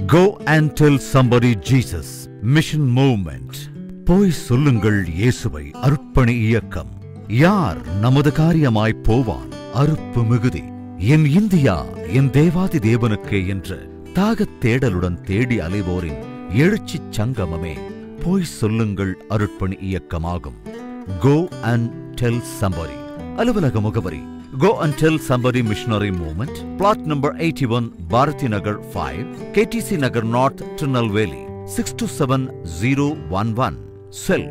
Go and tell somebody Jesus. Mission Movement. போய் சொல்லுங்கள் இயேசுவை அர்ப்பணி இயக்கம் யார் நமது காரியமாய் போவான் அறுப்பு மிகுதி என் இந்தியா என் தேவாதி தேவனுக்கே என்ற தாகத் தேடலுடன் தேடி அலைவோரின் எழுச்சிச் சங்கமமே போய் சொல்லுங்கள் அருட்பணி இயக்கமாகும் கோ அண்ட் டெல் சம்பரி அலுவலக முகவரி Go and tell somebody missionary movement. Plot number 81, Bharati Nagar 5, KTC Nagar North, Tirunelveli, 627011. Cell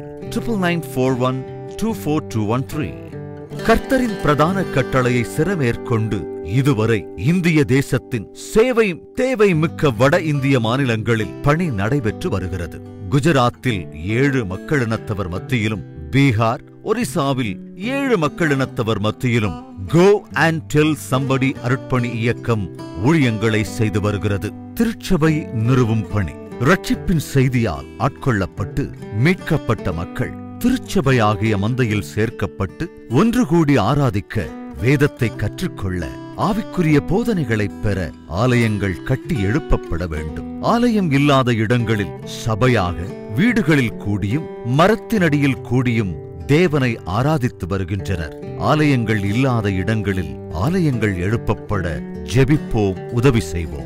9941 கர்த்தரின் பிரதான கட்டளையை சிறமேற்கொண்டு இதுவரை இந்திய தேசத்தின் சேவை தேவை மிக்க வட இந்திய மாநிலங்களில் பணி நடைபெற்று வருகிறது குஜராத்தில் ஏழு மக்களினத்தவர் மத்தியிலும் பீகார் ஒரிசாவில் ஏழு மக்களினத்தவர் மத்தியிலும் கோ அண்ட் டெல் சம்படி அருட்பணி இயக்கம் ஊழியங்களை செய்து வருகிறது திருச்சபை நிறுவும் பணி ரட்சிப்பின் செய்தியால் ஆட்கொள்ளப்பட்டு மீட்கப்பட்ட மக்கள் திருச்சபையாகிய மந்தையில் சேர்க்கப்பட்டு ஒன்று கூடி ஆராதிக்க வேதத்தை கற்றுக்கொள்ள ஆவிக்குரிய போதனைகளைப் பெற ஆலயங்கள் கட்டி எழுப்பப்பட வேண்டும் ஆலயம் இல்லாத இடங்களில் சபையாக வீடுகளில் கூடியும் மரத்தினடியில் கூடியும் தேவனை ஆராதித்து வருகின்றனர் ஆலயங்கள் இல்லாத இடங்களில் ஆலயங்கள் எழுப்பப்பட ஜெபிப்போம் உதவி செய்வோம்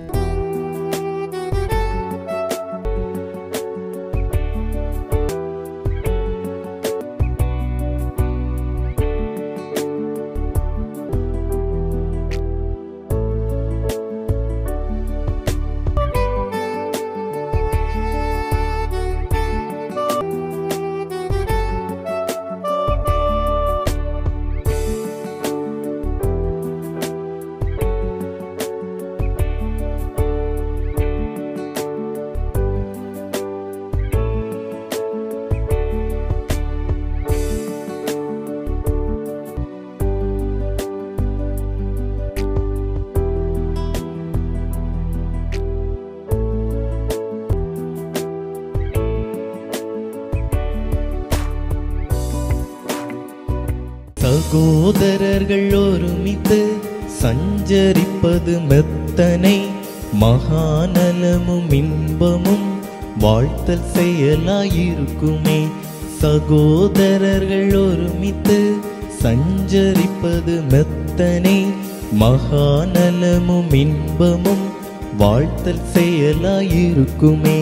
சகோதரர்கள் ஒருமித்து சஞ்சரிப்பது மெத்தனை மகாநலமும் இன்பமும் வாழ்த்தல் செயலாயிருக்குமே சகோதரர்கள் ஒருமித்து சஞ்சரிப்பது மெத்தனை மகாநலமும் இன்பமும் வாழ்த்தல் செயலாயிருக்குமே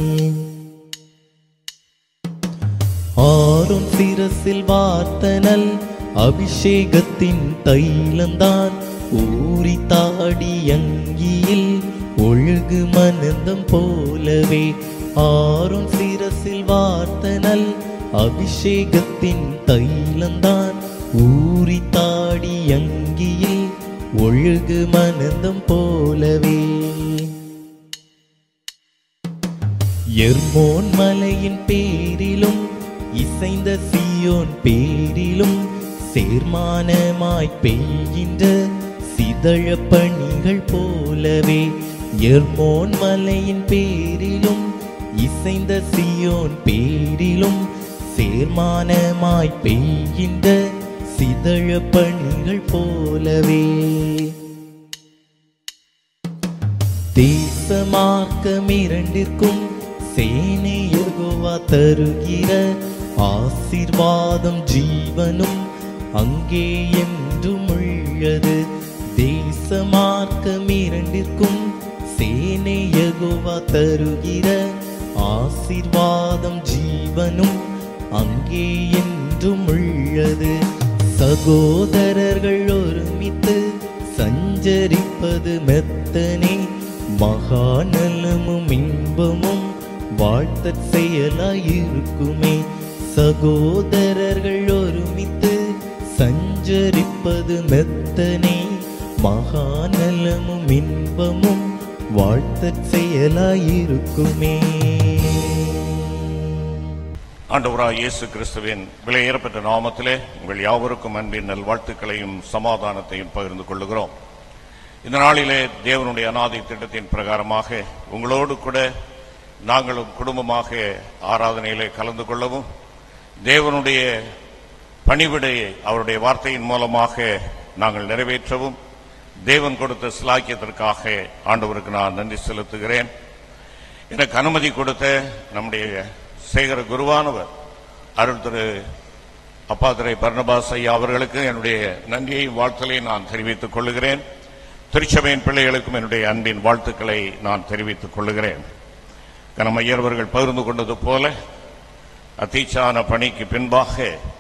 ஆறும் சிரசில் வார்த்தனல் அபிஷேகத்தின் தைலந்தான் ஊறி தாடி அங்கியில் ஒழுகு மனந்தம் போலவே ஆறும் சிரசில் வார்த்தனல் அபிஷேகத்தின் தைலந்தான் ஊறி தாடி அங்கியில் ஒழுகு மனந்தம் போலவே எர்மோன் மலையின் பேரிலும் இசைந்த சியோன் பேரிலும் சேர்மானமாய் பெய்கின்ற சிதழ பணிகள் போலவே எர்மோன் மலையின் பேரிலும் இசைந்த சியோன் பேரிலும் சேர்மானமாய் பெய்கின்ற சிதழ பணிகள் போலவே தேசமார்க்கம் இரண்டிற்கும் சேனை யெகோவா தருகிற ஆசீர்வாதம் ஜீவனும் அங்கே என்றும் உள்ளது தேசமார்க்கம் இரண்டிற்கும் சேனை யெகோவா தருகிற ஆசீர்வாதம் ஜீவனும் அங்கே என்றும் உள்ளது சகோதரர்கள் ஒருமித்து சஞ்சரிப்பது மெத்தனே மகாநலமும் இன்பமும் வாழ்த்தற் செயலாயிருக்குமே சகோதரர்கள் ஒருமித்து சஞ்சரிப்பது மெத்தனே மகாநலமும் இன்பமும் வாழ்த்தற் செயலாயிருக்குமே ஆண்டவராய் இயேசு கிறிஸ்துவின் விலையேறப்பட்ட நாமத்திலே உங்கள் யாவருக்கும் அன்பின் நல்வாழ்த்துக்களையும் சமாதானத்தையும் பகிர்ந்து கொள்ளுகிறோம் இந்த நாளிலே தேவனுடைய அநாதை திட்டத்தின் பிரகாரமாக உங்களோடு கூட நாங்களும் குடும்பமாக ஆராதனையிலே கலந்து கொள்ளவும் தேவனுடைய பணிவிடையை அவருடைய வார்த்தையின் மூலமாக நாங்கள் நிறைவேற்றவும் தேவன் கொடுத்த சிலாக்கியத்திற்காக ஆண்டவருக்கு நான் நன்றி செலுத்துகிறேன் எனக்கு அனுமதி கொடுத்த நம்முடைய சேகர குருவானவர் அருள் திரு அப்பாதுரை பர்ணபாஸ் ஐயா அவர்களுக்கு என்னுடைய நன்றியையும் வாழ்த்தலையும் நான் தெரிவித்துக் கொள்கிறேன் திருச்சபையின் பிள்ளைகளுக்கும் என்னுடைய அன்பின் வாழ்த்துக்களை நான் தெரிவித்துக் கொள்கிறேன் கனம் ஐயர் அவர்கள் பகிர்ந்து கொண்டது போல அத்தீச்சான பணிக்கு பின்பாக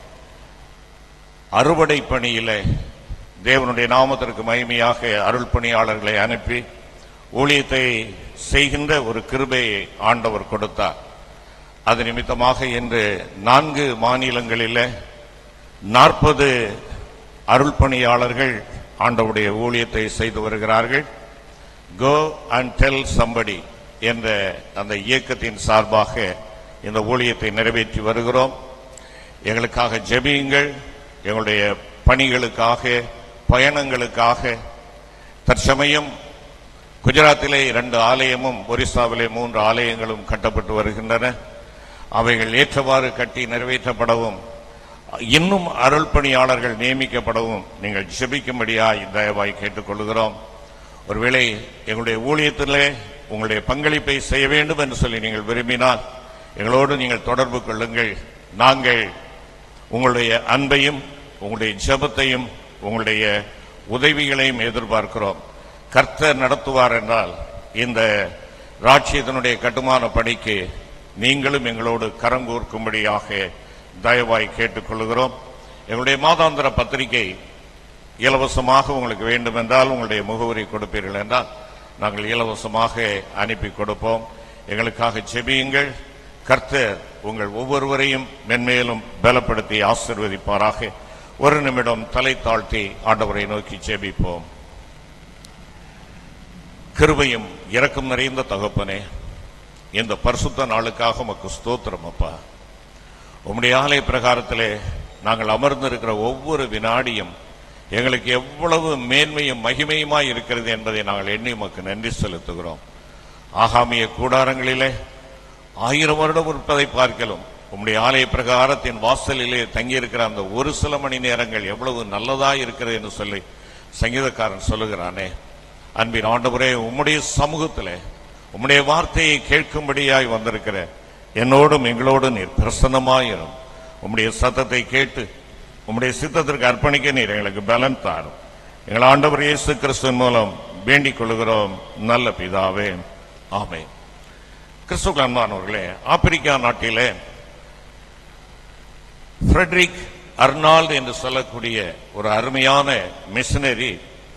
அறுவடை பணியிலே தேவனுடைய நாமத்திற்கு மகிமையாக அருள் பணியாளர்களை அனுப்பி ஊழியத்தை செய்கின்ற ஒரு கிருபையை ஆண்டவர் கொடுத்தார் அது நிமித்தமாக இன்று நான்கு மாநிலங்களிலே நாற்பது அருள் பணியாளர்கள் ஆண்டவருடைய ஊழியத்தை செய்து வருகிறார்கள் கோ அண்ட் டெல் சம்படி என்ற அந்த இயக்கத்தின் சார்பாக இந்த ஊழியத்தை நிறைவேற்றி வருகிறோம் எங்களுக்காக ஜெபியுங்கள் எங்களுடைய பணிகளுக்காக பயணங்களுக்காக தற்சமயம் குஜராத்திலே இரண்டு ஆலயமும் ஒரிசாவிலே மூன்று ஆலயங்களும் கட்டப்பட்டு வருகின்றன அவைகள் ஏற்றவாறு கட்டி நிறைவேற்றப்படவும் இன்னும் அருள் பணியாளர்கள் நியமிக்கப்படவும் நீங்கள் ஜெபிக்கும்படியாய் தயவாய் கேட்டுக்கொள்கிறோம் ஒருவேளை எங்களுடைய ஊழியத்திலே உங்களுடைய பங்களிப்பை செய்ய வேண்டும் என்று சொல்லி நீங்கள் விரும்பினால் எங்களோடு நீங்கள் தொடர்பு கொள்ளுங்கள் நாங்கள் உங்களுடைய அன்பையும் உங்களுடைய ஜெபத்தையும் உங்களுடைய உதவிகளையும் எதிர்பார்க்கிறோம் கர்த்தர் நடத்துவார் என்றால் இந்த ராட்சியத்தினுடைய கட்டுமான பணிக்கு நீங்களும் எங்களோடு கரங்கோர்க்கும்படியாக தயவாய் கேட்டுக்கொள்கிறோம் எங்களுடைய மாதாந்திர பத்திரிகை இலவசமாக உங்களுக்கு வேண்டும் என்றால் உங்களுடைய முகவரி கொடுப்பீர்கள் என்றால் நாங்கள் இலவசமாக அனுப்பி கொடுப்போம் எங்களுக்காக ஜெபியுங்கள் கர்த்தர் உங்கள் ஒவ்வொருவரையும் மென்மேலும் பலப்படுத்தி ஆசிர்வதிப்பாராக ஒரு நிமிடம் தலை தாழ்த்தி ஆண்டவரை நோக்கி ஜெபிப்போம் கிருபையும் இரக்கம் நிறைந்த தகப்பனே இந்த பரிசுத்த நாளுக்காக உமக்கு ஸ்தோத்திரம் அப்பா உம்முடைய ஆலய பிரகாரத்திலே நாங்கள் அமர்ந்திருக்கிற ஒவ்வொரு வினாடியும் எங்களுக்கு எவ்வளவு மேன்மையும் மகிமையுமாய் இருக்கிறது என்பதை நாங்கள் எண்ணி உமக்கு நன்றி செலுத்துகிறோம் ஆகாமிய கூடாரங்களிலே ஆயிரம் வருடம் இருப்பதை பார்க்கலும் உம்முடைய ஆலய பிரகாரத்தின் வாசலிலே தங்கியிருக்கிற அந்த ஒரு சில மணி நேரங்கள் எவ்வளவு நல்லதாய் இருக்கிறது என்று சொல்லி சங்கீதக்காரன் சொல்லுகிறானே அன்பின் ஆண்டவரே உம்முடைய சமூகத்திலே உம்முடைய வார்த்தையை கேட்கும்படியாய் வந்திருக்கிற என்னோடும் எங்களோடும் நீர் பிரசன்னமாயிரும் உம்முடைய சத்தத்தை கேட்டு உம்முடைய சித்தத்திற்கு அர்ப்பணிக்க நீர் எங்களுக்கு பலன் தாரும் எங்கள் ஆண்டவர் இயேசு கிறிஸ்துவின் மூலம் வேண்டிக் கொள்கிறோம் நல்ல பிதாவே ஆமே கிறிஸ்துவ அன்பானவர்களே ஆப்பிரிக்கா நாட்டிலே ஃப்ரெட்ரிக் அர்னால்டு என்று சொல்லக்கூடிய ஒரு அருமையான மிஷனரி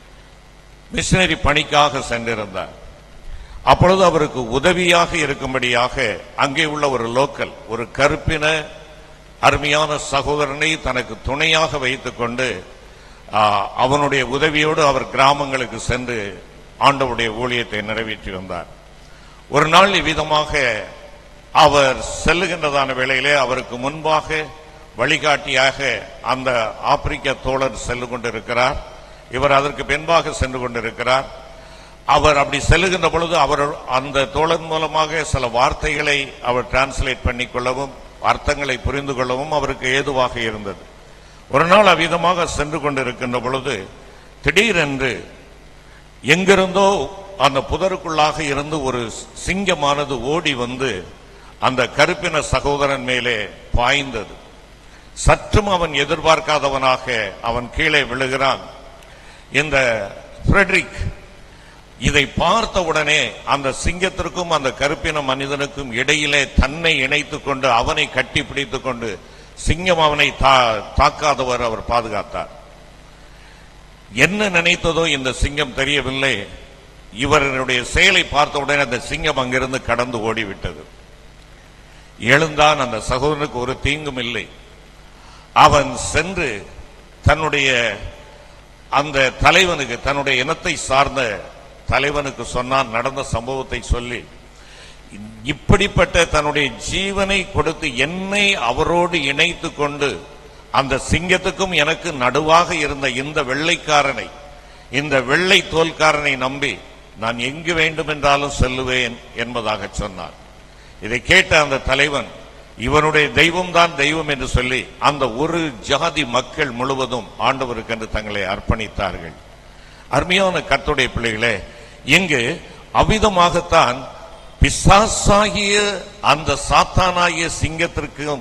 மிஷனரி பணிக்காக சென்றிருந்தார் அப்பொழுது அவருக்கு உதவியாக இருக்கும்படியாக அங்கே உள்ள ஒரு லோக்கல் ஒரு கருப்பின அருமையான சகோதரனை தனக்கு துணையாக வைத்துக்கொண்டு ஆ, அவனுடைய உதவியோடு அவர் கிராமங்களுக்கு சென்று ஆண்டவருடைய ஊழியத்தை நிறைவேற்றி வந்தார் ஒரு நாள் இவ்விதமாக அவர் செல்லுகின்றதான வேளையிலே அவருக்கு முன்பாக வழிகாட்டியாக அந்த ஆப்பிரிக்க தோழர் செல்லு கொண்டிருக்கிறார் இவர் அதற்கு பின்பாக சென்று கொண்டிருக்கிறார் அவர் அப்படி செல்லுகின்ற பொழுது அவர் அந்த தோழன் மூலமாக சில வார்த்தைகளை அவர் டிரான்ஸ்லேட் பண்ணிக்கொள்ளவும் அர்த்தங்களை புரிந்து கொள்ளவும் அவருக்கு ஏதுவாக இருந்தது ஒரு நாள் அவ்விதமாக சென்று கொண்டிருக்கின்ற பொழுது திடீரென்று எங்கிருந்தோ அந்த புதருக்குள்ளாக இருந்து ஒரு சிங்கமானது ஓடி வந்து அந்த கருப்பின சகோதரன் மேலே பாய்ந்தது சற்றும் அவன் எதிர்பார்க்காதவனாக அவன் கீழே விழுகிறான் இந்த ஃப்ரெட்ரிக் இதை பார்த்த உடனே அந்த சிங்கத்திற்கும் அந்த கருப்பின மனிதனுக்கும் இடையிலே தன்னை இணைத்துக் கொண்டு அவனை கட்டி பிடித்துக் கொண்டு சிங்கம் அவனை தா- தாக்காதவர் அவர் பாதுகாத்தார் என்ன நினைத்ததோ இந்த சிங்கம் தெரியவில்லை இவருடைய செயலை பார்த்த உடனே அந்த சிங்கம் அங்கிருந்து கடந்து ஓடிவிட்டது எழுந்தான் அந்த சகோதரனுக்கு ஒரு தீங்கும் இல்லை அவன் சென்று தன்னுடைய அந்த தலைவனுக்கு தன்னுடைய இனத்தை சார்ந்த தலைவனுக்கு சொன்னான் நடந்த சம்பவத்தை சொல்லி இப்படிப்பட்ட தன்னுடைய ஜீவனை கொடுத்து என்னை அவரோடு இணைத்து கொண்டு அந்த சிங்கத்துக்கும் எனக்கு நடுவாக இருந்த இந்த வெள்ளைக்காரனை இந்த வெள்ளை தோல்காரனை நம்பி நான் எங்கு வேண்டுமென்றாலும் செல்லுவேன் என்பதாக சொன்னார் இதை கேட்ட அந்த தலைவன் இவனுடைய தெய்வம் தான் தெய்வம் என்று சொல்லி அந்த ஒரு ஜாதி மக்கள் முழுவதும் ஆண்டவருக்கு என்று தங்களை அர்ப்பணித்தார்கள் அருமையான கர்த்தருடைய பிள்ளைகளே இங்கு அவ்விதமாகத்தான் பிசாசாகிய அந்த சாத்தானாகிய சிங்கத்திற்கும்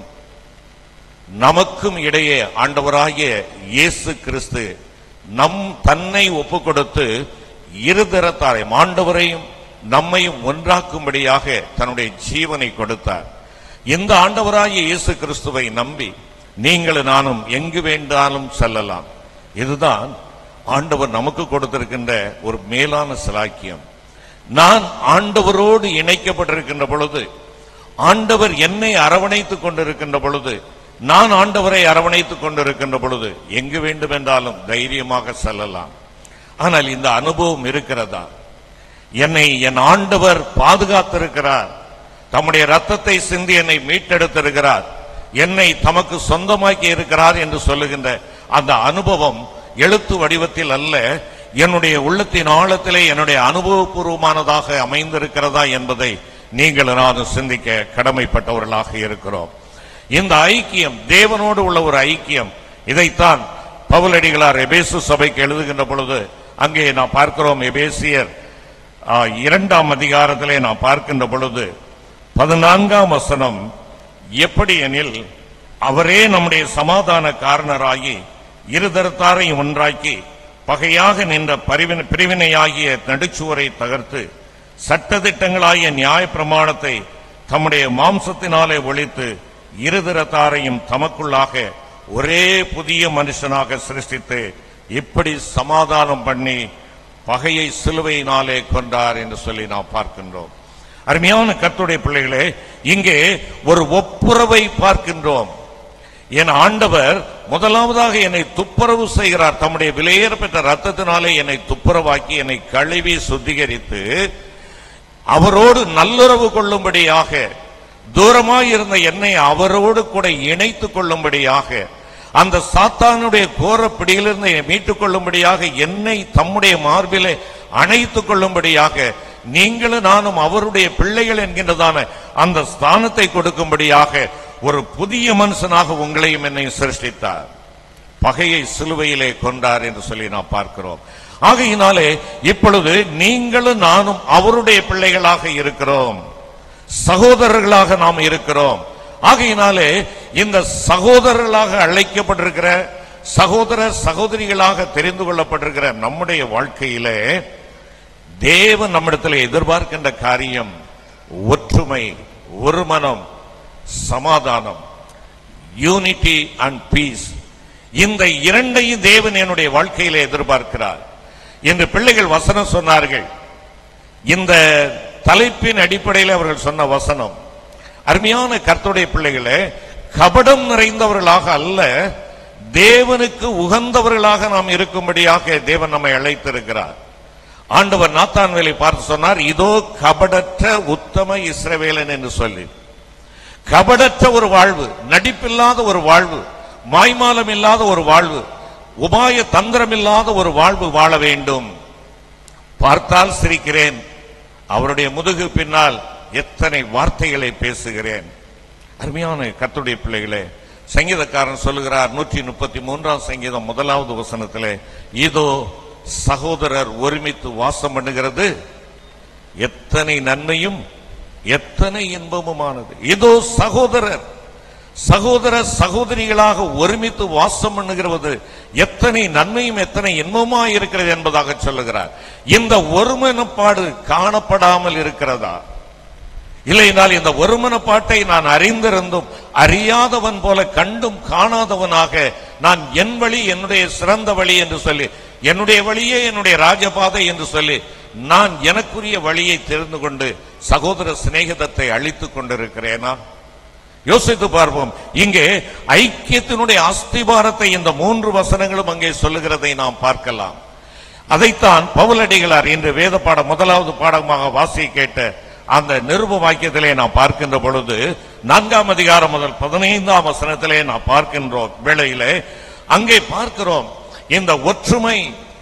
நமக்கும் இடையே ஆண்டவராகிய இயேசு கிறிஸ்து நம் தன்னை ஒப்பு கொடுத்து இருதரத்தாரை ஆண்டவரையும் நம்மையும் ஒன்றாக்கும்படியாக தன்னுடைய ஜீவனை கொடுத்தார் இந்த ஆண்டவராகிய இயேசு கிறிஸ்துவை நம்பி நீங்கள் நானும் எங்கு வேண்டாலும் செல்லலாம் இதுதான் ஆண்டவர் நமக்கு கொடுத்திருக்கின்ற ஒரு மேலான சிலாக்கியம் நான் ஆண்டவரோடு இணைக்கப்பட்டிருக்கின்ற பொழுது ஆண்டவர் என்னை அரவணைத்துக் கொண்டிருக்கின்ற பொழுது நான் ஆண்டவரை அரவணைத்துக் கொண்டிருக்கின்ற பொழுது எங்கு வேண்டுமென்றாலும் தைரியமாக செல்லலாம் ஆனால் இந்த அனுபவம் இருக்கிறதா என்னை என் ஆண்டவர் பாதுகாத்திருக்கிறார் தம்முடைய ரத்தத்தை சிந்தி என்னை மீட்டெடுத்திருக்கிறார் என்னை தமக்கு சொந்தமாக்கி இருக்கிறார் என்று சொல்லுகின்ற அந்த அனுபவம் எழுத்து வடிவத்தில் அல்ல என்னுடைய உள்ளத்தின் ஆழத்திலே என்னுடைய அனுபவபூர்வமானதாக அமைந்திருக்கிறதா என்பதை நீங்கள் நானும் சிந்திக்க கடமைப்பட்டவர்களாக இருக்கிறோம் இந்த ஐக்கியம் தேவனோடு உள்ள ஒரு ஐக்கியம் இதைத்தான் பவுலடிகளார் எபேசு சபைக்கு எழுதுகின்ற பொழுது அங்கே நாம் பார்க்கிறோம் எபேசியர் ஆ, இரண்டாம் அதிகாரத்திலே நாம் பார்க்கின்ற பொழுது பதினான்காம் வசனம் எப்படி எனில் அவரே நம்முடைய சமாதான காரணராகி இருதரத்தாரையும் ஒன்றாக்கி பகையாக நின்ற பரிவின பிரிவினையாகிய நடுச்சுவரை தகர்த்து சட்டதிட்டங்களாகிய நியாய பிரமாணத்தை தம்முடைய மாம்சத்தினாலே ஒழித்து இருதரத்தாரையும் தமக்குள்ளாக ஒரே புதிய மனுஷனாக சிருஷ்டித்து இப்படி சமாதானம் பண்ணி பகையை சிலுவையினாலே கொண்டார் என்று சொல்லி நாம் பார்க்கின்றோம் அருமையான கர்த்தருடைய பிள்ளைகளே இங்கே ஒரு ஒப்புரவை பார்க்கின்றோம் என் ஆண்டவர் முதலாவதாக என்னை துப்புரவு செய்கிறார் தம்முடைய விலையேற பெற்ற ரத்தத்தினாலே என்னை துப்புரவாக்கி என்னை கழுவி சுத்திகரித்து அவரோடு நல்லுறவு கொள்ளும்படியாக தூரமாய் இருந்த என்னை அவரோடு கூட இணைத்துக் கொள்ளும்படியாக அந்த சாத்தானுடைய கோர பிடியிலிருந்து என்னை மீட்டுக் கொள்ளும்படியாக என்னை தம்முடைய மார்பிலே அணைத்துக் கொள்ளும்படியாக நீங்களும் நானும் அவருடைய பிள்ளைகள் என்கின்றதான அந்த ஸ்தானத்தை கொடுக்கும்படியாக ஒரு புதிய மனுஷனாக உங்களையும் என்னையும் சிருஷ்டித்தார் பகையை சிலுவையிலே கொண்டார் என்று சொல்லி நாம் பார்க்கிறோம் ஆகையினாலே இப்பொழுது நீங்களும் நானும் அவருடைய பிள்ளைகளாக இருக்கிறோம் சகோதரர்களாக நாம் இருக்கிறோம் ஆகையினாலே இந்த சகோதரர்களாக அழைக்கப்பட்டிருக்கிற சகோதர சகோதரிகளாக தெரிந்து கொள்ளப்பட்டிருக்கிற நம்முடைய வாழ்க்கையிலே தேவன் நம்மிடத்தில் எதிர்பார்க்கின்ற காரியம் ஒற்றுமை ஒரு மனம் சமாதானம் யூனிட்டி அண்ட் பீஸ் இந்த இரண்டையும் தேவன் என்னுடைய வாழ்க்கையிலே எதிர்பார்க்கிறார் என்று பிள்ளைகள் வசனம் சொன்னார்கள் இந்த தலைப்பின் அடிப்படையில் அவர்கள் சொன்ன வசனம் அருமையான கர்த்தருடைய பிள்ளைகளே கபடம் நிறைந்தவர்களாக அல்ல தேவனுக்கு உகந்தவர்களாக நாம் இருக்கும்படியாக தேவன் நம்மை அழைத்திருக்கிறார் ஆண்டவர் நாத்தான்வேலை பார்த்து சொன்னார் இதோ கபடற்ற உத்தம இஸ்ரவேலன் என்று சொல்லி கபடற்ற ஒரு வாழ்வு நடிப்பில்லாத ஒரு வாழ்வு மாய்மாலம் இல்லாத ஒரு வாழ்வு உபாய தந்திரம் இல்லாத ஒரு வாழ்வு வாழ வேண்டும் பார்த்தால் சிரிக்கிறேன் அவருடைய முதுகு பின்னால் எத்தனை வார்த்தைகளை பேசுகிறேன் அருமையான கர்த்தருடைய பிள்ளைகளே சங்கீதக்காரன் சொல்லுகிறார் நூற்றி முப்பத்தி மூன்றாம் சங்கீதம் முதலாவது வசனத்திலே இதோ சகோதரர் ஒருமித்து வாசம் பண்ணுகிறது எத்தனை நன்மையும் எத்தனை இன்பமுமானது இதோ சகோதரர் சகோதர சகோதரிகளாக ஒருமித்து வாசம் பண்ணுகிறது எத்தனை நன்மையும் எத்தனை இன்பமா இருக்கிறது என்பதாக சொல்லுகிறார் இந்த ஒருமனப்பாடு காணப்படாமல் இருக்கிறதா இல்லைனால் இந்த ஒருமனப்பாட்டை நான் அறிந்திருந்தும் அறியாதவன் போல கண்டும் காணாதவனாக நான் என் வழி என்னுடைய சிறந்த வழி என்று சொல்லி என்னுடைய வழியே என்னுடைய ராஜபாதை என்று சொல்லி நான் எனக்குரிய வழியை தெரிந்து கொண்டு சகோதர சிநேகிதத்தை அழித்துக் கொண்டிருக்கிறேனா யோசித்து பார்ப்போம் இங்கே ஐக்கியத்தினுடைய அஸ்திபாரத்தை இந்த மூன்று வசனங்களும் அங்கே சொல்லுகிறதை நாம் பார்க்கலாம் அதைத்தான் பவுலடிகளார் இன்று வேத பாடம் முதலாவது பாடமாக வாசிய கேட்ட அந்த நிருப வாக்கியத்திலே நாம் பார்க்கின்ற பொழுது நான்காம் அதிகாரம் முதல் பதினைந்தாம் வசனத்திலே நாம் பார்க்கின்றோம் வேளையிலே அங்கே பார்க்கிறோம் இந்த ஒற்றுமை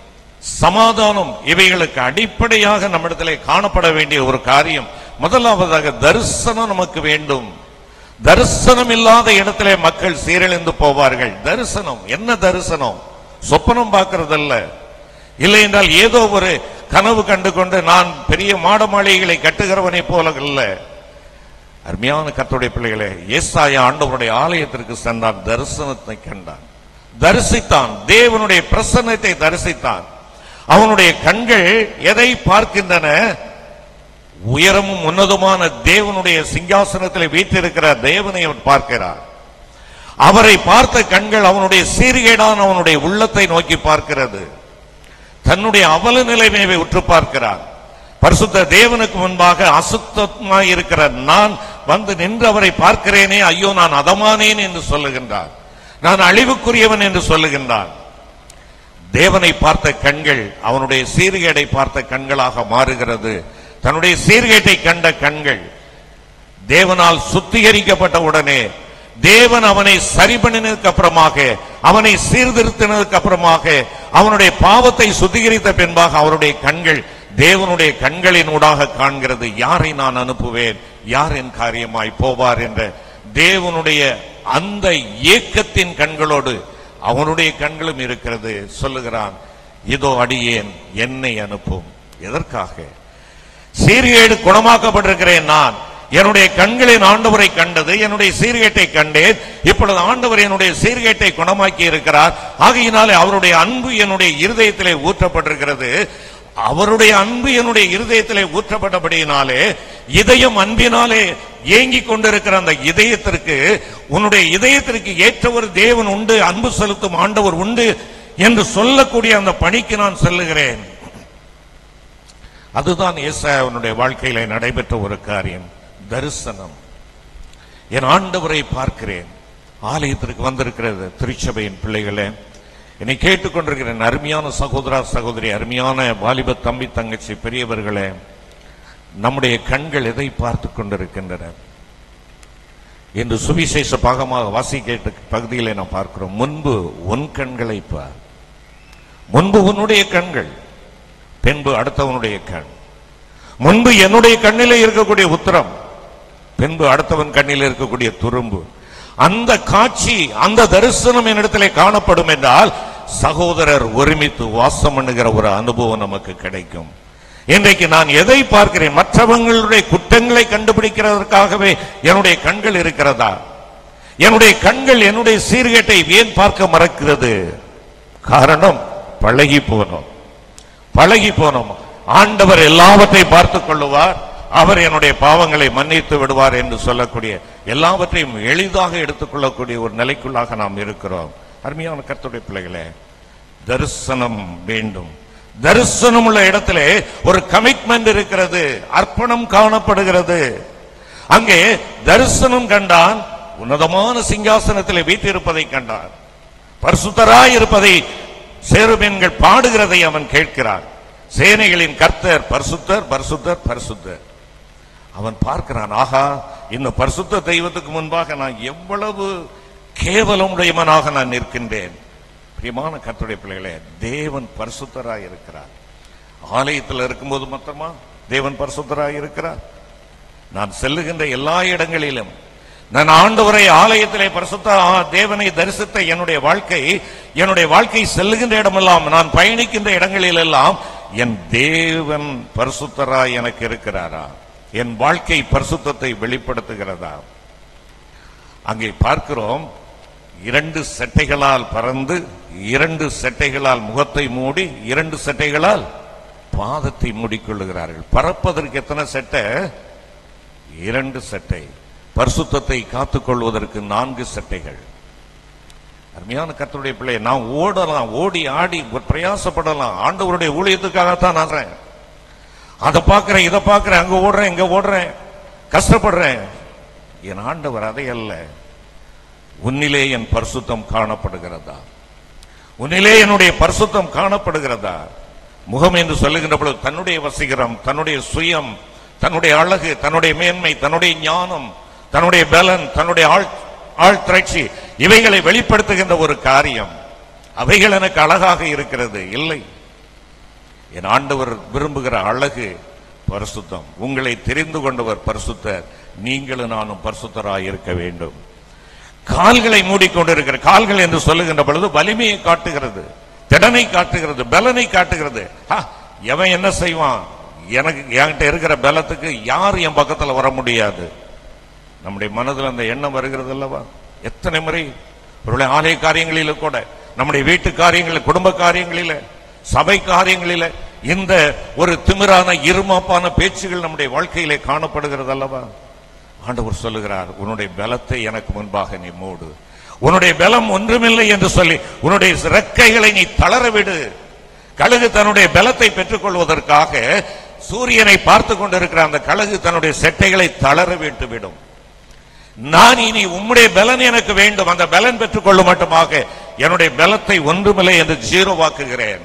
சமாதானம் இவைகளுக்கு அடிப்படையாக நம்மிடத்திலே காணப்பட வேண்டிய ஒரு காரியம் முதலாவதாக தரிசனம் நமக்கு வேண்டும் தரிசனம் இல்லாத இடத்திலே மக்கள் சீரழிந்து போவார்கள் தரிசனம் என்ன தரிசனம் சொப்பனம் பார்க்கறதல்ல இல்லை என்றால் ஏதோ ஒரு கனவு கண்டு கொண்டு நான் பெரிய மாட மாளிகைகளை கட்டுகிறவனை போல அல்ல அருமையான கர்த்தருடைய பிள்ளைகளே ஏசாயா ஆண்டவருடைய ஆலயத்திற்கு சென்றான் தரிசனத்தை கண்டான் தரிசித்தான் தேவனுடைய பிரசன்னத்தை தரிசித்தான் அவனுடைய கண்கள் எதை பார்க்கின்றன உயரமும் உன்னதமான தேவனுடைய சிங்காசனத்தில் வீற்றிருக்கிற தேவனை அவன் பார்க்கிறார் அவரை பார்த்த கண்கள் அவனுடைய சீர்கேடான அவனுடைய உள்ளத்தை நோக்கி பார்க்கிறது தன்னுடைய அவல நிலைமையை உற்று பார்க்கிறார் பரிசுத்த தேவனுக்கு முன்பாக அசுத்தமாய் இருக்கிற நான் வந்து நின்று அவரை பார்க்கிறேனே ஐயோ நான் அதமானேன் என்று சொல்லுகின்றார் நான் அழிவுக்குரியவன் என்று சொல்லுகின்றான் தேவனை பார்த்த கண்கள் அவனுடைய சீர்கேடை பார்த்த கண்களாக மாறுகிறது தன்னுடைய சீர்கேட்டை கண்ட கண்கள் தேவனால் சுத்திகரிக்கப்பட்ட உடனே தேவன் அவனை சரி பண்ணினதுக்கு அப்புறமாக அவனை சீர்திருத்தினதுக்கு அப்புறமாக அவனுடைய பாவத்தை சுத்திகரித்த பின்பாக அவருடைய கண்கள் தேவனுடைய கண்களின் ஊடாக காண்கிறது யாரை நான் அனுப்புவேன் யார் என் காரியமாய் போவார் என்ற தேவனுடைய அந்த ஏக்கத்தின் கண்களோடு அவனுடைய கண்களும் இருக்கிறது சொல்லுகிறான் இதோ அடியேன் என்னை அனுப்பும் எதற்காக சீர்கேடு குணமாக்கப்பட்டிருக்கிறேன் நான் என்னுடைய கண்களின் ஆண்டவரை கண்டது என்னுடைய சீர்கேட்டை கண்டேன் இப்பொழுது ஆண்டவர் என்னுடைய சீர்கேட்டை குணமாக்கி இருக்கிறார் ஆகையினாலே அவருடைய அன்பு என்னுடைய இருதயத்திலே ஊற்றப்பட்டிருக்கிறது அவருடைய அன்பு என்னுடைய இருதயத்திலே ஊற்றப்பட்டபடியினாலே இதயம் அன்பினாலே ஏங்கிக் கொண்டிருக்கிற அந்த இதயத்திற்கு உன்னுடைய இதயத்திற்கு ஏற்ற ஒரு தேவன் உண்டு அன்பு செலுத்தும் ஆண்டவர் உண்டு என்று சொல்லக்கூடிய அந்த பணிக்கு நான் செல்லுகிறேன் அதுதான் ஏசாயவனுடைய வாழ்க்கையில நடைபெற்ற ஒரு காரியம் தரிசனம் என் ஆண்டவரை பார்க்கிறேன் ஆலயத்திற்கு வந்திருக்கிறது திருச்சபையின் பிள்ளைகளே என்னை கேட்டுக்கொண்டிருக்கிற என் அருமையான சகோதரா சகோதரி அருமையான வாலிப தம்பி தங்கச்சி பெரியவர்களே நம்முடைய கண்கள் எதை பார்த்து கொண்டிருக்கின்றன என்று சுவிசேஷ பாகமாக வாசிக்க பகுதியிலே நாம் பார்க்கிறோம் முன்பு உன் கண்களை பார் முன்பு உன்னுடைய கண்கள் பின்பு அடுத்தவனுடைய கண் முன்பு என்னுடைய கண்ணிலே இருக்கக்கூடிய உத்தரம் பின்பு அடுத்தவன் கண்ணில் இருக்கக்கூடிய துரும்பு அந்த காட்சி அந்த தரிசனம் என்னிடத்திலே காணப்படும் என்றால் சகோதரர் ஒருமித்து வாசம் பண்ணுகிற ஒரு அனுபவம் நமக்கு கிடைக்கும் இன்றைக்கு நான் எதை பார்க்கிறேன் மற்றவங்களுடைய குற்றங்களை கண்டுபிடிக்கிறதற்காகவே என்னுடைய கண்கள் இருக்கிறதா என்னுடைய கண்கள் என்னுடைய சீர்கேட்டை ஏன் பார்க்க மறக்கிறது காரணம் பழகி போனோம் பழகி போனோம் ஆண்டவர் எல்லாவற்றையும் பார்த்துக் கொள்ளுவார் அவர் என்னுடைய பாவங்களை மன்னித்து விடுவார் என்று சொல்லக்கூடிய எல்லாவற்றையும் எளிதாக எடுத்துக்கொள்ளக்கூடிய ஒரு நிலைக்குள்ளாக நாம் இருக்கிறோம் அருமையான கர்த்தருடைய பிள்ளைகளே தரிசனம் வேண்டும் தரிசனம் உள்ள இடத்திலே ஒரு கமிட்மெண்ட் இருக்கிறது அர்ப்பணம் காணப்படுகிறது அங்கே தரிசனம் கண்டான் உன்னதமான சிங்காசனத்திலே வீட்டிருப்பதை கண்டான் பரிசுத்தராய் இருப்பதை சேருபெண்கள் பாடுகிறதை அவன் கேட்கிறான் சேனைகளின் கர்த்தர் பரிசுத்தர் பரிசுத்தர் பரிசுத்தர் அவன் பார்க்கிறான் ஆகா இந்த பரிசுத்த தெய்வத்துக்கு முன்பாக நான் எவ்வளவு கேவலமுடையவனாக நான் நிற்கின்றேன் பிரியமான கர்த்தருடைய பிள்ளைகளே தேவன் பரிசுத்தராய் இருக்கிறார் ஆலயத்தில் இருக்கும்போது மாத்திரமா தேவன் பரிசுத்தராய் இருக்கிறார் நான் செல்லுகின்ற எல்லா இடங்களிலும் நான் ஆண்டவரை ஆலயத்திலே பரிசுத்த ஆ- தேவனை தரிசித்த என்னுடைய வாழ்க்கை என்னுடைய வாழ்க்கை செல்லுகின்ற இடமெல்லாம் நான் பயணிக்கின்ற இடங்களில் எல்லாம் என் தேவன் பரிசுத்தராய் எனக்கு இருக்கிறாரா என் வாழ்க்கை பரிசுத்தத்தை வெளிப்படுத்துகிறதா அங்கே பார்க்கிறோம் இரண்டு செட்டைகளால் பறந்து இரண்டு செட்டைகளால் முகத்தை மூடி இரண்டு செட்டைகளால் பாதத்தை மூடிக்கொள்ளுகிறார்கள் பறப்பதற்கு எத்தனை செட்டை இரண்டு செட்டை பரிசுத்தத்தை காத்துக்கொள்வதற்கு நான்கு செட்டைகள் அருமையான கர்த்தருடைய பிள்ளை நான் ஓடலாம் ஓடி ஆடி பிரயாசப்படலாம் ஆண்டவருடைய ஊழியத்துக்காகத்தான் நான் வர்றேன். அதை பார்க்கிறேன் இதை பார்க்கிறேன் அங்க ஓடுறேன் இங்க ஓடுறேன் கஷ்டப்படுறேன் என் ஆண்டவர் அதை அல்ல உன்னிலே என் பரிசுத்தம் காணப்படுகிறதா உன்னிலே என்னுடைய பரிசுத்தம் காணப்படுகிறதா முகம் என்று சொல்லுகின்ற பொழுது தன்னுடைய வசீகரம் தன்னுடைய சுயம் தன்னுடைய அழகு தன்னுடைய மேன்மை தன்னுடைய ஞானம் தன்னுடைய பலன் தன்னுடைய ஆள் ஆழ்திரட்சி இவைகளை வெளிப்படுத்துகின்ற ஒரு காரியம் அவைகள் எனக்கு அழகாக இருக்கிறது இல்லை என் ஆண்டவர் விரும்புகிற அழகு பரிசுத்தம் உங்களை தெரிந்து கொண்டவர் பரிசுத்தர் நீங்களும் நானும் பரிசுத்தராய் இருக்க வேண்டும் கால்களை மூடிக்கொண்டிருக்கிற கால்கள் என்று சொல்லுகின்ற பொழுது வலிமையை காட்டுகிறது திடனை காட்டுகிறது பலனை காட்டுகிறது ஆ, எவன் என்ன செய்வான் எனக்கு என்கிட்ட இருக்கிற பலத்துக்கு யார் என் பக்கத்துல வர முடியாது நம்முடைய மனதில் அந்த எண்ணம் வருகிறது அல்லவா எத்தனை முறை ஒருவேளை ஆலய காரியங்களில கூட நம்முடைய வீட்டு காரியங்களில் குடும்ப காரியங்களில சபை காரியங்களில இந்த ஒரு திமிரான இருமாப்பான பேச்சுகள் நம்முடைய வாழ்க்கையிலே காணப்படுகிறது அல்லவா ஆண்டவர் சொல்லுகிறார் உன்னுடைய பலத்தை எனக்கு முன்பாக நீ மூடு உன்னுடைய பலம் ஒன்றுமில்லை என்று சொல்லி உன்னுடைய ரெக்கைகளை நீ தளர விடு கழுகு தன்னுடைய பலத்தை பெற்றுக் கொள்வதற்காக சூரியனை பார்த்து கொண்டிருக்கிற அந்த கழுகு தன்னுடைய செட்டைகளை தளர விட்டு விடும் நான் இனி உம்முடைய பலன் எனக்கு வேண்டும் அந்த பலன் பெற்றுக் கொள்ளும் மட்டுமாக என்னுடைய பலத்தை ஒன்றுமில்லை என்று ஜீரோவாக்குகிறேன்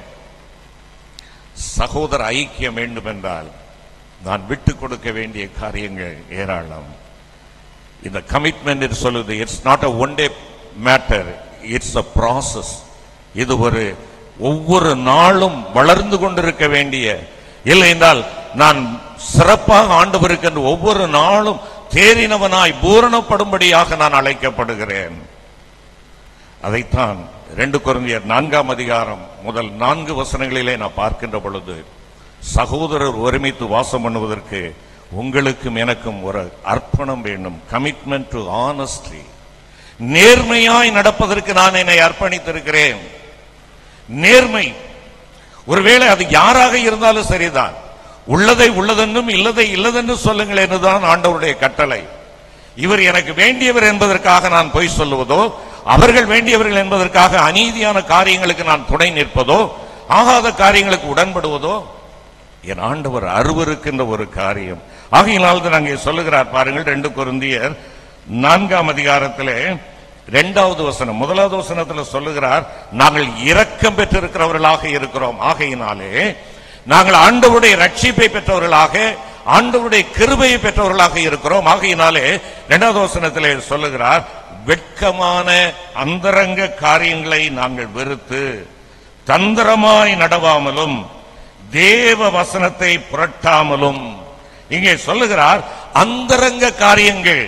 சகோதர ஐக்கியம் வேண்டும் என்றால் நான் விட்டு கொடுக்க வேண்டிய காரியங்கள் ஏராளம் இந்த கமிட்மெண்ட் என்று சொல்லுது it's not a one day matter it's a process இது ஒரு ஒவ்வொரு நாளும் வளர்ந்து கொண்டிருக்க வேண்டிய இல்லை என்றால் நான் சிறப்பாக ஆண்டவருக்கு என்று ஒவ்வொரு நாளும் தேறினவனாய் பூரணப்படும்படியாக நான் அழைக்கப்படுகிறேன் அதைத்தான் ரெண்டு குழந்தையர் நான்காம் அதிகாரம் முதல் நான்கு வசனங்களிலே நான் பார்க்கின்ற பொழுது சகோதரர் ஒருமித்து வாசம் பண்ணுவதற்கு உங்களுக்கும் எனக்கும் ஒரு அர்ப்பணம் வேண்டும் கமிட்மெண்ட் டு ஆனஸ்டி நேர்மையாய் நடப்பதற்கு நான் என்னை அர்ப்பணித்திருக்கிறேன் நேர்மை ஒருவேளை அது யாராக இருந்தாலும் சரிதான் உள்ளதை உள்ளதென்றும் இல்லதை இல்லதென்றும் சொல்லுங்கள் என்றுதான் ஆண்டவருடைய கட்டளை இவர் எனக்கு வேண்டியவர் என்பதற்காக நான் பொய் சொல்லுவதோ அவர்கள் வேண்டியவர்கள் என்பதற்காக அநீதியான காரியங்களுக்கு நான் துணை நிற்பதோ ஆகாத காரியங்களுக்கு உடன்படுவதோ என் ஆண்டவர் அருவருக்கின்ற ஒரு காரியம் ஆகையினால் தான் அங்கே சொல்லுகிறார் பாருங்கள் ரெண்டு குருந்தியர் நான்காம் அதிகாரத்திலே இரண்டாவது வசனம் முதலாவது வசனத்துல சொல்லுகிறார் நாங்கள் இரக்கம் பெற்றிருக்கிறவர்களாக இருக்கிறோம் ஆகையினாலே நாங்கள் ஆண்டவருடைய ரட்சிப்பை பெற்றவர்களாக ஆண்டவருடைய கிருபையை பெற்றவர்களாக இருக்கிறோம் ஆகையினாலே இரண்டாவது வசனத்திலே சொல்லுகிறார் வெட்கமான அந்தரங்க காரியங்களை நாங்கள் வெறுத்து தந்திரமாய் நடவாமலும் தேவ வசனத்தை புரட்டாமலும் இங்கே சொல்லுகிறார் அந்தரங்க காரியங்கள்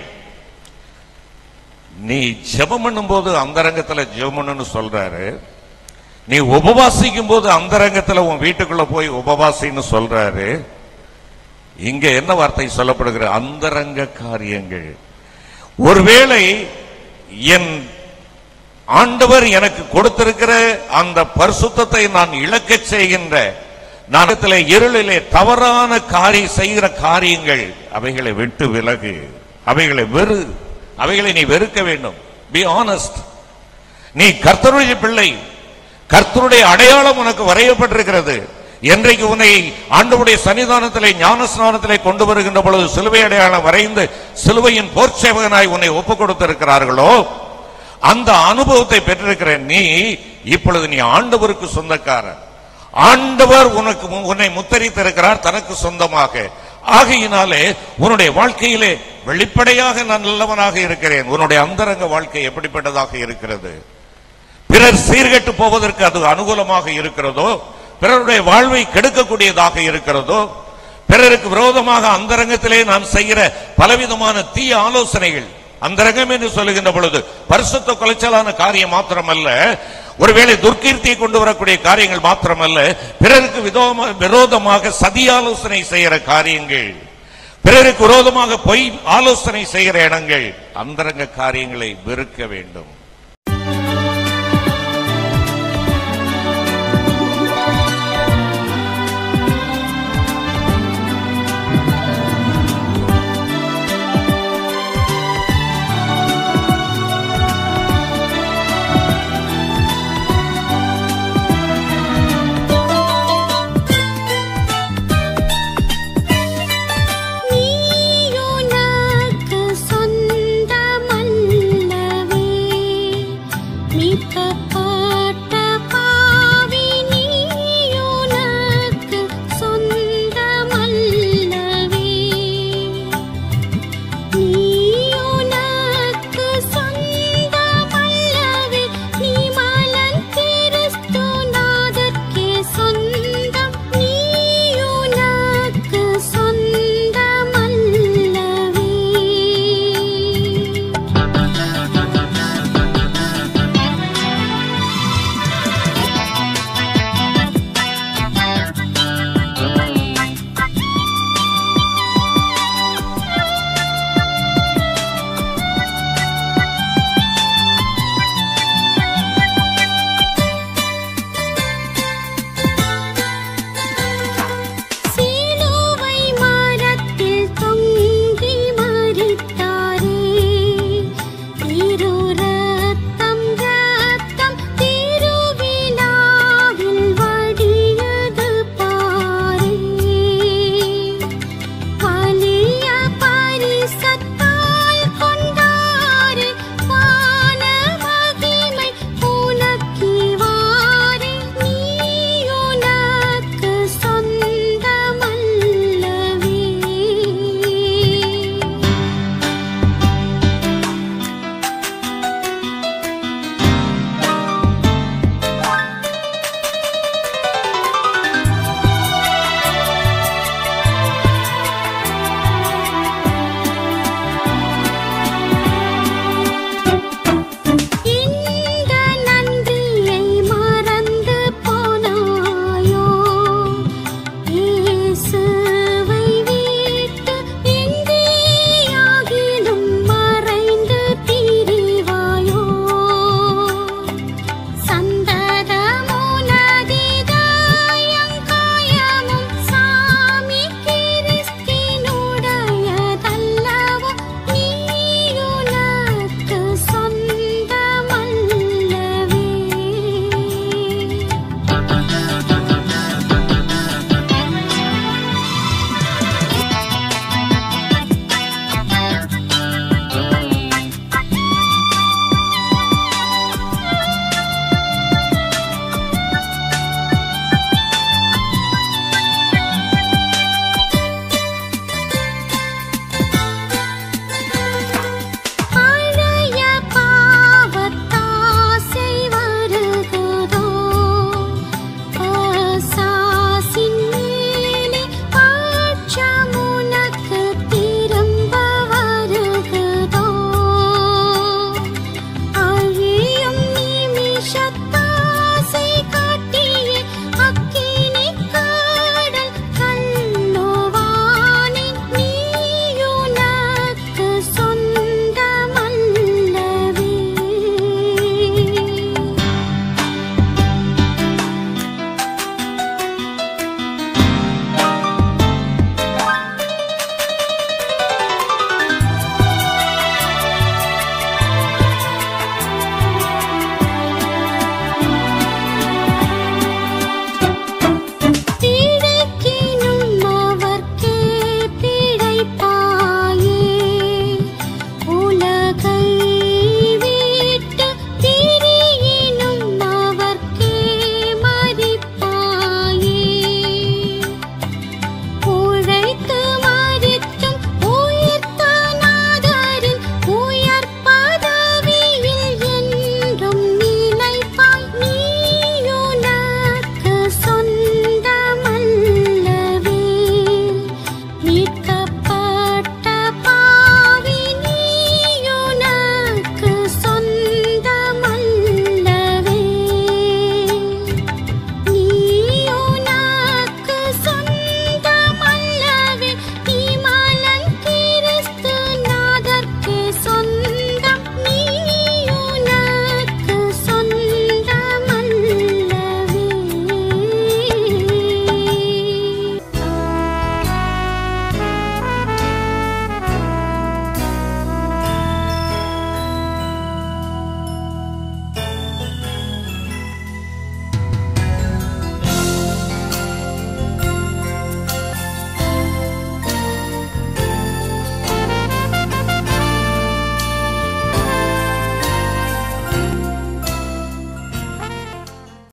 நீ ஜெபம் பண்ணும்போது அந்தரங்கத்துல ஜெபம் பண்ணுன்னு சொல்றாரு நீ உபவாசிக்கும் போது அந்தரங்கத்துல உன் வீட்டுக்குள்ள போய் உபவாசின்னு சொல்றாரு இங்க என்ன வார்த்தை சொல்லப்படுகிற அந்தரங்க காரியங்கள் ஒருவேளை என் ஆண்டவர் எனக்கு கொடுத்திருக்கிற அந்த பரிசுத்தத்தை நான் இழக்கச் செய்கின்ற நாடத்திலே இருளிலே தவறான காரிய செய்கிற காரியங்கள் அவைகளை விட்டு விலகு அவைகளை வெறு அவைகளை நீ வெறுக்க வேண்டும் பி ஆனஸ்ட் நீ கர்த்தருடைய பிள்ளை கர்த்தருடைய அடையாளம் உனக்கு வரையப்பட்டிருக்கிறது என்றைக்கு உன்னை ஆண்டவருடைய சன்னிதானத்திலே ஞான ஸ்நானத்திலே கொண்டு வருகின்ற பொழுது சிலுவை அடையாளம் வரைந்து சிலுவையின் போர்ச்சேவகனாய் உன்னை ஒப்புக் கொடுத்திருக்கிறார்களோ அந்த அனுபவத்தை பெற்றிருக்கிற நீ இப்பொழுது நீ ஆண்டவருக்கு சொந்தக்காரன் ஆண்டவர் உனக்கு மு- உன்னை முத்தரித்திருக்கிறார் தனக்கு சொந்தமாக ஆகையினாலே உன்னுடைய வாழ்க்கையிலே வெளிப்படையாக நான் நல்லவனாக இருக்கிறேன் உன்னுடைய அந்தரங்க வாழ்க்கை எப்படிப்பட்டதாக இருக்கிறது பிறர் சீர்கெட்டு போவதற்கு அது அனுகூலமாக இருக்கிறதோ பிறருடைய வாழ்வை கெடுக்கக்கூடியதாக இருக்கிறதோ பிறருக்கு விரோதமாக அந்தரங்கத்திலே நாம் செய்கிற பலவிதமான தீய ஆலோசனைகள் அந்தரங்கம் என்று சொல்லுகின்ற பொழுது பரிசுத்த குலைச்சலான காரியம் மாத்திரமல்ல ஒருவேளை துர்க்கீர்த்தியை கொண்டு வரக்கூடிய காரியங்கள் மாத்திரமல்ல பிறருக்கு விதோம விரோதமாக சதி ஆலோசனை செய்கிற காரியங்கள் பிறருக்கு விரோதமாக பொய் ஆலோசனை செய்கிற இடங்கள் அந்தரங்க காரியங்களை வெறுக்க வேண்டும்